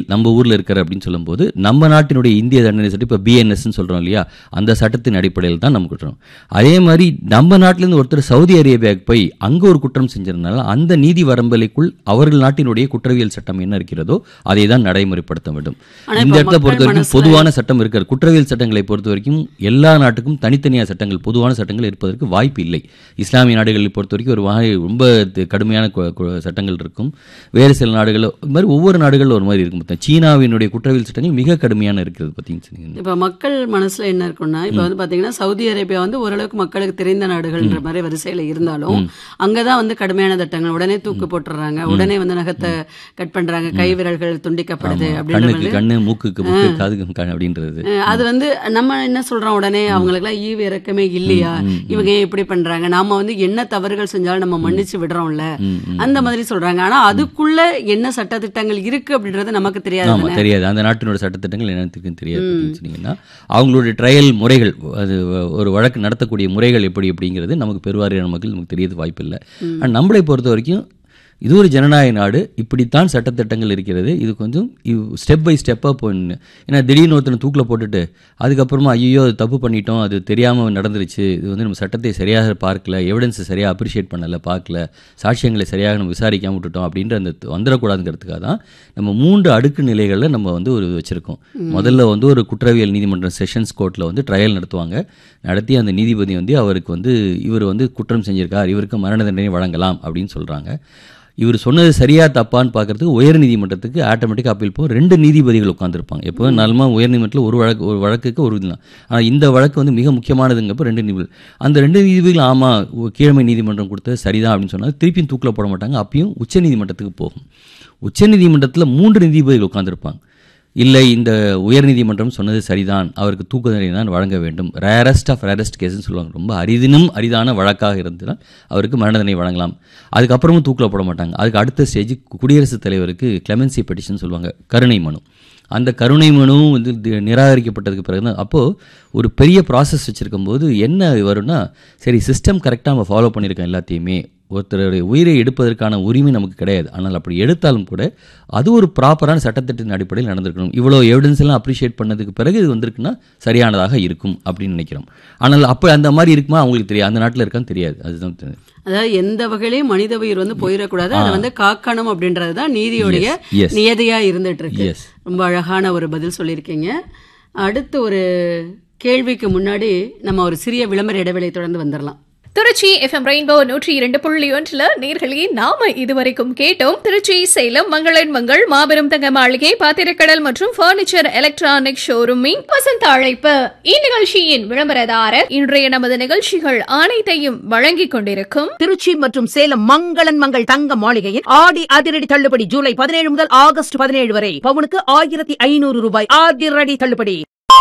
நம்ம ஊர்ல இருக்கிற அப்படின்னு சொல்லும்போது நம்ம நாட்டினுடைய இந்திய தண்டனை சட்டம் இப்போ பிஎன்எஸ்ன்னு சொல்றோம் இல்லையா அந்த சட்டத்தின் அடிப்படையில் தான் நம்ம குற்றம் அதே மாதிரி நம்ம நாட்டிலேருந்து ஒருத்தர் சவுதி அரேபியாவுக்கு போய் அங்க ஒரு குற்றம் செஞ்சதுனால அந்த நீதி வரம்பலைக்குள் அவர்கள் நாட்டினுடைய குற்றவியல் சட்டம் என்ன இருக்கிறதோ அதை தான் நடைமுறைப்படுத்த வேண்டும் ஆனா இந்த இப்ப இடத்துல பொறுத்த மக்கள் வரைக்கும் மனசுல- பொதுவான சட்டம் இருக்கிறது குற்றவியல் சட்டங்களை பொறுத்த வரைக்கும் எல்லா நாட்டுக்கும் தனித்தனியாக சட்டங்கள் பொதுவான சட்டங்கள் இருப்பதற்கு வாய்ப்பு இல்லை இஸ்லாமிய நாடுகளை பொறுத்த வரைக்கும் ஒரு வகை ரொம்ப தி- கடுமையான கு- கு- சட்டங்கள் இருக்கும் வேறு சில நாடுகளில் இது மாதிரி ஒவ்வொரு நாடுகளில் ஒரு மாதிரி இருக்கும் மொத்தம் சீனாவினுடைய குற்றவியல் சட்டங்கள் மிக கடுமையான இருக்கிறது பார்த்தீங்கன்னா இப்ப மக்கள் மனசுல என்ன இருக்கும்னா இப்ப வந்து பாத்தீங்கன்னா சவுதி அரேபியா வந்து ஓரளவுக்கு மக்களுக்கு தெரிந்த நாடுகள்ன்ற மாதிரி வரிசையில இருந்தாலும் அங்கதான் வந்து கடுமையான சட்டங்கள் உடனே தூக்கு போட்டுறாங்க உடனே வந்து நகத்தை கட் பண்றாங்க கை விரல்கள் துண்டிக்கப்படுது அப்படின்ற கண்ணுக்கு மாதிரி கண்ணு மூக்குக்கு மூக்கு காதுக்கு கண் அப்படின்றது அஹ் அது வந்து நம்ம என்ன சொல்றோம் உடனே அவங்களுக்குலாம் ஈவு இறக்கமே இல்லையா இவங்க ஏன் இப்படி பண்றாங்க நாம வந்து என்ன தவறுகள் செஞ்சாலும் நம்ம மன்னிச்சு விடுறோம்ல அந்த மாதிரி சொல்றாங்க ஆனா அதுக்குள்ள என்ன சட்டத்திட்டங்கள் இருக்கு அப்படின்றது நமக்கு தெரியாது ஆமா தெரியாது அந்த நாட்டினோட சட்டத்திட்டங்கள் என்னத்துக்குன்னு தெரியாது அப்படின்னு சொன்னீங்கன்னா அவங்களுடைய ட்ரையல் முறைகள் அது ஒரு வழக்கு நடத்தக்கூடிய முறைகள் எப்படி அப்படிங்கிறது நமக்கு பெருவாரியான மக்கள் நமக்கு தெரியறது வாய்ப்பில்லை ஆனால் நம்மளை பொறுத்த வரைக்கும் இது ஒரு ஜனநாயக நாடு இப்படித்தான் சட்டத்திட்டங்கள் இருக்கிறது இது கொஞ்சம் ஸ்டெப் பை ஸ்டெப்பாக போயின்னு ஏன்னா திடீர்னு ஒருத்தனை தூக்கில் போட்டுட்டு அதுக்கப்புறமா ஐயோ அது தப்பு பண்ணிட்டோம் அது தெரியாமல் நடந்துருச்சு இது வந்து நம்ம சட்டத்தை சரியாக பார்க்கல எவிடன்ஸை சரியாக அப்ரிஷியேட் பண்ணல பார்க்கல சாட்சியங்களை சரியாக நம்ம விசாரிக்காம விட்டுட்டோம் அப்படின்ற அந்த வந்துடக்கூடாதுங்கிறதுக்காக தான் நம்ம மூன்று அடுக்கு நிலைகளில் நம்ம வந்து ஒரு வச்சுருக்கோம் முதல்ல வந்து ஒரு குற்றவியல் நீதிமன்றம் செஷன்ஸ் கோர்ட்டில் வந்து ட்ரையல் நடத்துவாங்க நடத்தி அந்த நீதிபதி வந்து அவருக்கு வந்து இவர் வந்து குற்றம் செஞ்சிருக்கார் இவருக்கு மரண தண்டனை வழங்கலாம் அப்படின்னு சொல்கிறாங்க இவர் சொன்னது சரியா தப்பான்னு பார்க்கறதுக்கு உயர் நீதிமன்றத்துக்கு ஆட்டோமேட்டிக்காக அப்பீல் போகும் ரெண்டு நீதிபதிகள் உட்காந்துருப்பாங்க எப்போ நார்மலாக உயர் நீதிமன்றத்தில் ஒரு வழக்கு ஒரு வழக்குக்கு ஒரு இதுதான் ஆனால் இந்த வழக்கு வந்து மிக முக்கியமானதுங்கப்போ ரெண்டு நீதிபதி அந்த ரெண்டு நீதிபதிகள் ஆமாம் கீழமை நீதிமன்றம் கொடுத்தது சரிதான் அப்படின்னு சொன்னால் திருப்பியும் தூக்கில் போட மாட்டாங்க அப்பயும் உச்ச நீதிமன்றத்துக்கு போகும் உச்ச நீதிமன்றத்தில் மூன்று நீதிபதிகள் உட்காந்துருப்பாங்க இல்லை இந்த உயர்நீதிமன்றம் சொன்னது சரிதான் அவருக்கு தூக்கு தண்டனை தான் வழங்க வேண்டும் ரேரஸ்ட் ஆஃப் ரேரஸ்ட் கேஸ்னு சொல்லுவாங்க ரொம்ப அரிதினும் அரிதான வழக்காக இருந்ததுனால் அவருக்கு மரண தண்டனை வழங்கலாம் அதுக்கப்புறமும் தூக்கில் போட மாட்டாங்க அதுக்கு அடுத்த ஸ்டேஜ் குடியரசுத் தலைவருக்கு கிளெமென்சி பெட்டிஷன் சொல்லுவாங்க கருணை மனு அந்த கருணை மனுவும் வந்து தி- நிராகரிக்கப்பட்டதுக்கு பிறகு தான் அப்போது ஒரு பெரிய ப்ராசஸ் வச்சுருக்கும் போது என்ன வரும்னா சரி சிஸ்டம் கரெக்டாக நம்ம ஃபாலோ பண்ணியிருக்கோம் எல்லாத்தையுமே ஒருத்தருடைய உயிரை எடுப்பதற்கான உரிமை நமக்கு கிடையாது ஆனால் அப்படி எடுத்தாலும் கூட அது ஒரு ப்ராப்பரான சட்டத்திட்டத்தின் அடிப்படையில் நடந்திருக்கணும் இவ்வளோ எவிடன்ஸ் எல்லாம் அப்ரிஷியேட் பண்ணதுக்கு பிறகு இது வந்திருக்குன்னா சரியானதாக இருக்கும் அப்படின்னு நினைக்கிறோம் ஆனால் அப்போ அந்த மாதிரி இருக்குமா அவங்களுக்கு தெரியாது அந்த நாட்டில் இருக்கான்னு தெரியாது அதுதான் தெரியாது. அதாவது எந்த வகையிலையும் மனித உயிர் வந்து போயிடக்கூடாது அதை வந்து காக்கணும் அப்படின்றது தான் நீதியோடைய Yes, yes. நியதியா இருந்துட்டு இருக்கு Yes. ரொம்ப அழகான ஒரு பதில் சொல்லியிருக்கீங்க அடுத்து ஒரு கேள்விக்கு முன்னாடி நம்ம ஒரு சிறிய விளம்பர இடைவேளை தொடர்ந்து வந்துடலாம் திருச்சி எஃப்எம் ரெயின்போ நூற்றி இரண்டு புள்ளி ஒன்றுல நேர்களே நாம இதுவரைக்கும் கேட்டோம் திருச்சி சேலம் மங்களன் மங்கள் மாபெரும் தங்க மாளிகை பாத்திரக்கடல் மற்றும் பர்னிச்சர் எலக்ட்ரானிக் ஷோரூமின் வசந்த அழைப்பு இந்நிகழ்ச்சியின் விளம்பரதாரர் இன்றைய நமது நிகழ்ச்சிகள் அனைத்தையும் வழங்கிக் கொண்டிருக்கும் திருச்சி மற்றும் சேலம் மங்களன் மங்கள் தங்க மாளிகையின் ஆடி அதிரடி தள்ளுபடி ஜூலை பதினேழு முதல் ஆகஸ்ட் பதினேழு வரை பவுனுக்கு ஆயிரத்தி ஐநூறு ரூபாய் அதிரடி தள்ளுபடி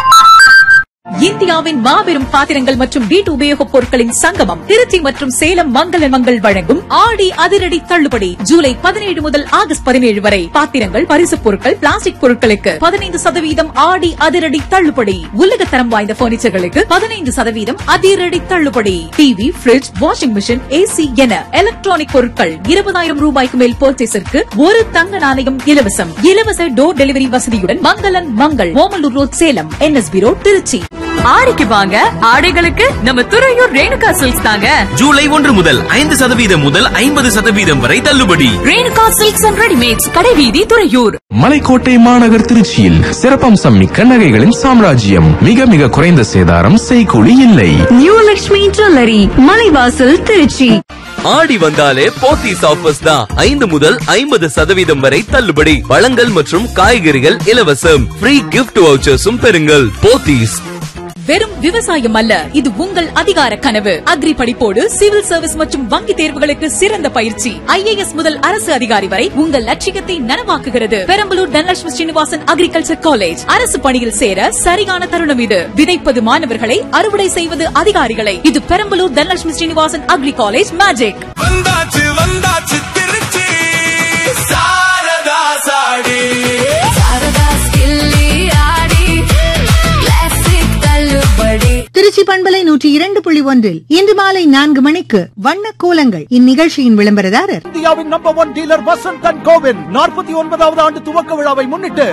இந்தியாவின் மாபெரும் பாத்திரங்கள் மற்றும் வீட்டு உபயோகப் பொருட்களின் சங்கமம் திருச்சி மற்றும் சேலம் மங்கள மங்கள் வழங்கும் ஆடி அதிரடி தள்ளுபடி ஜூலை பதினேழு முதல் ஆகஸ்ட் பதினேழு வரை பாத்திரங்கள் பரிசுப் பொருட்கள் பிளாஸ்டிக் பொருட்களுக்கு பதினைந்து சதவீதம் ஆடி அதிரடி தள்ளுபடி உலகத்தரம் வாய்ந்த பர்னிச்சர்களுக்கு பதினைந்து சதவீதம் அதிரடி தள்ளுபடி TV fridge washing machine AC என எலக்ட்ரானிக் பொருட்கள் இருபதாயிரம் ரூபாய்க்கு மேல் பர்ச்சேஸிற்கு ஒரு தங்க நாணயம் இலவசம் இலவச டோர் டெலிவரி வசதியுடன் Mangalan Mangal Omalur road Salem NSB road Trichy ஆடிக்கு வாங்க ஆடைகளுக்கு நம்ம துறையூர் ரேணுகா சில்க்ஸ் தாங்க ஜூலை ஒன்று முதல் ஐந்து சதவீதம் முதல் ஐம்பது சதவீதம் வரை தள்ளுபடி ரேணுகா சில்க்ஸ் அண்ட் ரெடிமேட்ஸ் கடைவீதி துறையூர் மலைக்கோட்டை மாநகர் திருச்சியில் சிறப்பம்சம் மிக்க நகைகளின் சாம்ராஜ்யம் மிக மிக குறைந்த சேதாரம் செய்கூலி இல்லை நியூ லக்ஷ்மி ஜுவல்லரி மலைவாசல் திருச்சி ஆடி வந்தாலே போத்தீஸ் ஆஃபர்ஸ் தான் ஐந்து முதல் ஐம்பது சதவீதம் வரை தள்ளுபடி பழங்கள் மற்றும் காய்கறிகள் இலவசம் ஃப்ரீ கிஃப்ட் வவுச்சர்ஸும் பெறுங்கள் போத்தீஸ் வெறும் விவசாயம் அல்ல இது உங்கள் அதிகார கனவு அக்ரி படிப்போடு சிவில் சர்வீஸ் மற்றும் வங்கி தேர்வுகளுக்கு சிறந்த பயிற்சி ஐஏஎஸ் முதல் அரசு அதிகாரி வரை உங்கள் லட்சியத்தை நனவாக்குகிறது பெரம்பலூர் தனலட்சுமி ஸ்ரீனிவாசன் அக்ரிகல்ச்சர் காலேஜ் அரசு பணியில் சேர சரியான தருணம் இது விதைப்பது மாணவர்களை அறுவடை செய்வது அதிகாரிகளை இது Perambalur Dhanalakshmi Srinivasan agri college magic வந்தாச்சு வந்தாச்சு திருச்சி சாரதா சாடி திருச்சி பண்பலை நூற்றி இரண்டு புள்ளி ஒன்றில் இன்று மாலை நான்கு மணிக்கு வண்ண கோலங்கள் இந்நிகழ்ச்சியின் விளம்பரதாரர் இந்தியாவின் number one dealer Vasanth and கோவின் நாற்பத்தி ஒன்பதாவது ஆண்டு துவக்க விழாவை முன்னிட்டு